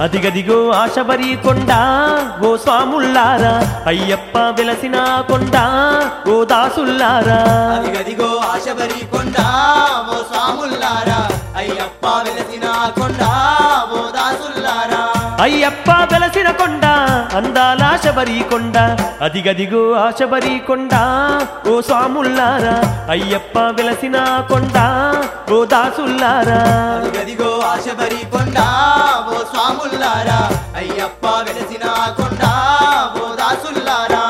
అదిగదిగో ఆశబరి కొండ ఓ స్వాముల్లారా అయ్యప్ప వెలసిన కొండ ఓ దాసుల్లారా అదిగదిగో ఆశబరి కొండ ఓ స్వాముల్లారా అయ్యప్ప వెలసిన కొండ ఓ దాసుల్లారా అయ్యప్ప వెలసిన కొండ అందాల శబరి కొండ అదిగదిగో ఆశబరి కొండ ఓ స్వాముల్లారా అయ్యప్ప వెలసిన కొండ ఓ దాసుల్లారా అదిగదిగో ఆశబరి కొండ ఓ స్వాముల్లారా అయ్యప్ప వెలసిన కొండ ఓ దాసుల్లారా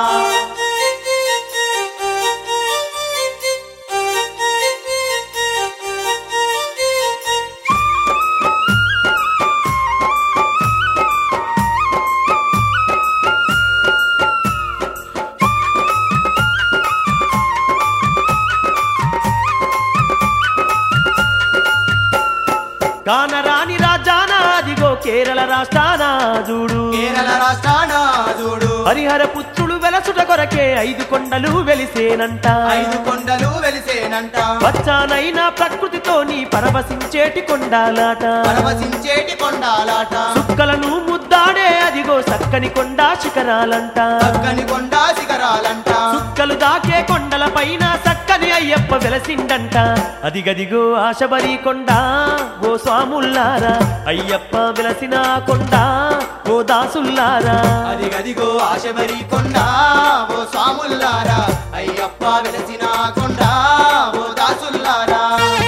కానరాని రాజాన అదిగో కేరళ రాష్ట్రాన చూడు కేరళ రాష్ట్రాన చూడు హరిహర పుత్రుడు వెలసుట కొరకే ఐదు కొండలు వెలిసేనంట ఐదు కొండలు వెలిసేనంట పచ్చానైన ప్రకృతితోని పరవశించేటి కొండాలాట పరవశించేటి కొండాలాట చుక్కలను ముద్దాడే అదిగో సక్కని కొండ శిఖరాలంట చక్కని కొండ శిఖరాలంట చుక్కలు దాకే కొండల పైన సక్కని అయ్యప్ప వెలసిండంట అదిగదిగో ఆశబరి కొండ ఓ స్వాముల్లారా అయ్యప్ప వెలసిన కొండ ఓ దాసుల్లారా అదిగదిగో ఆశబరి కొండ ఓ స్వాముల్లారా అయ్యప్ప వెలసిన కొండ ఓ దాసుల్లారా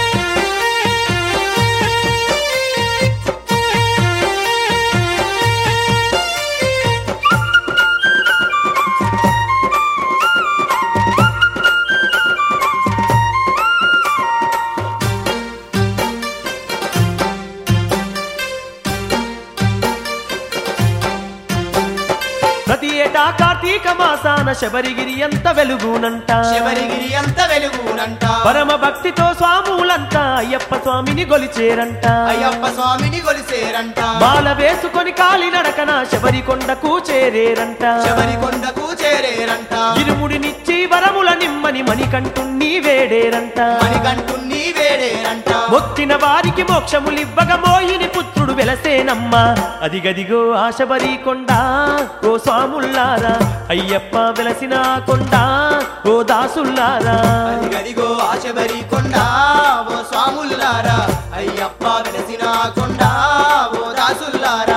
ప్రతి ఏటా కార్తీక మాసాన శబరిగిరి ఎంత వెలుగునంట శబరిగిరి అంత వెలుగునంట పరమ భక్తితో స్వాములంతా అయ్యప్ప స్వామిని గొలిచేరంట అయ్యప్ప స్వామిని కొలిసేరంట మాల వేసుకొని కాలి నడకన శబరి కొండకు చేరేరంట శబరి కొండకు చేరేరంట ఇరుముడినిచ్చి వరముల నిమ్మని మణికంఠుణ్ణి వేడేరంట మణికంఠుణ్ణి వేడేరంట మొక్కిన వారికి మోక్షములివ్వగ మోహిని పుత్రుడు వెలసేనమ్మ అదిగదిగో ఆశబరి కొండ ఓ స్వాముల్లారా అయ్యప్ప వెలసిన కొండ ఓ దాసుల్లారా అదిగదిగో ఆశబరి కొండ ఓ స్వాముల్లారా అయ్యప్ప వెలసిన కొండ ఓ దాసుల్లారా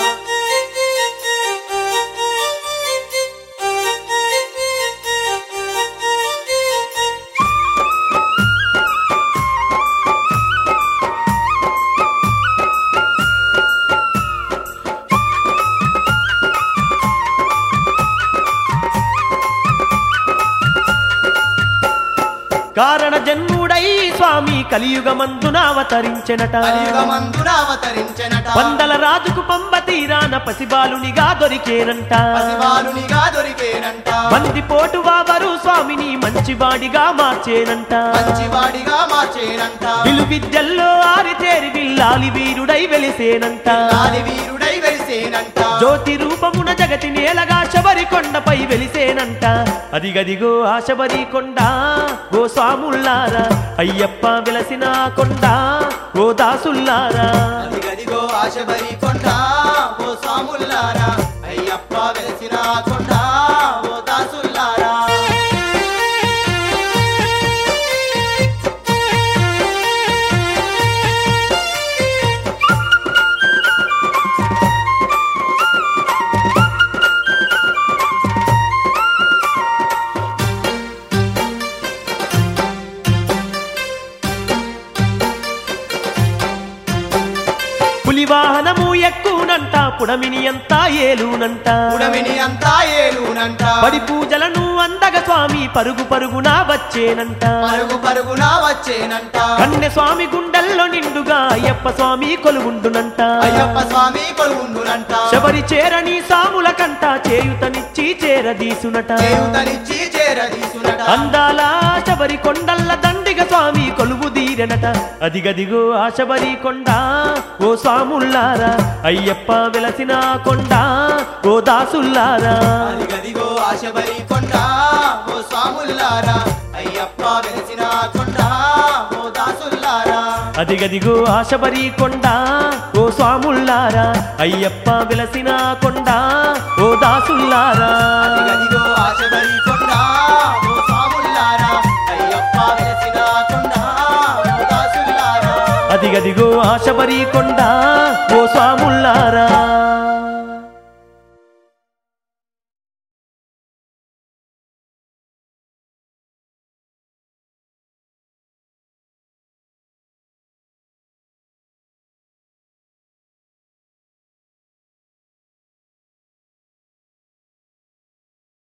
కారణ జన్ముడై స్వామి కలియుగమందున అవతరించెనట కలియుగమందున అవతరించెనట పందల రాజుకు పంబ తీరాన పసిబాలునిగా దొరికేనంట పసిబాలునిగా దొరికేనంట మంది పోటు వావరు స్వామిని మంచివాడిగా మార్చేనంట మంచివాడిగా మార్చేనంట విలు విద్యల్లో ఆరితేరి విల్లాలి వీరుడై వెలిసేనంట లాలి వీరుడై వెలిసేనంట జ్యోతి రూపమున జగతి నేలగా శబరి కొండపై వెలిసేనంట అదిగదిగో ఆ శబరి కొండ ఓ స్వాముల్లారా అయ్యప్ప వెలసిన కొండ ఓ దాసుల్లారా అదిగదిగో ఆశబరి కొండ ఓ స్వాముల్లారా అయ్యప్ప వెలిసిన కొండ ఓ దాసుల్లారా పులి వాహనము ఎక్కువనంట పుడమిని అంతా ఏలునంట ఉడమిని అంతా ఏలునంట బడి పూజలను అందగ స్వామి పరుగు పరుగునా వచ్చేనంట పరుగు పరుగున వచ్చేనంట కన్నె స్వామి గుండెల్లో నిండుగా అయ్యప్ప స్వామి కొలువుండునంట అయ్యప్ప స్వామి కొలువుండునంట శబరి చేరని సాముల కంట చేయుతనిచ్చి చేరదీసునట చేయుతనిచ్చి చేరదీసునట అందాల శబరి కొండల్ల దండిగ స్వామి కొలువు దీరెనట అదిగదిగో ఆ శబరి కొండ ఓ స్వాముల్లారా అయ్యప్ప వెలసిన కొండ ఓ దాసుల్లారా అదిగదిగో ఆశబరి కొండ ఓ స్వాముల్లారా అయ్యప్ప వెలిసిన కొండ ఓ దాసుల్లారా అదిగదిగో ఆశబరి కొండ ఓ స్వాముల్లారా అయ్యప్ప వెలసిన కొండ ఓ దాసుల్లారా అదిగదిగో ఆశబరి కొండ ఓ స్వాముల్లారా అయ్యప్ప వెలసిన కొండ ఓ దాసుల్లారా అదిగదిగో ఆశబరి కొండ ఓ స్వాముల్లారా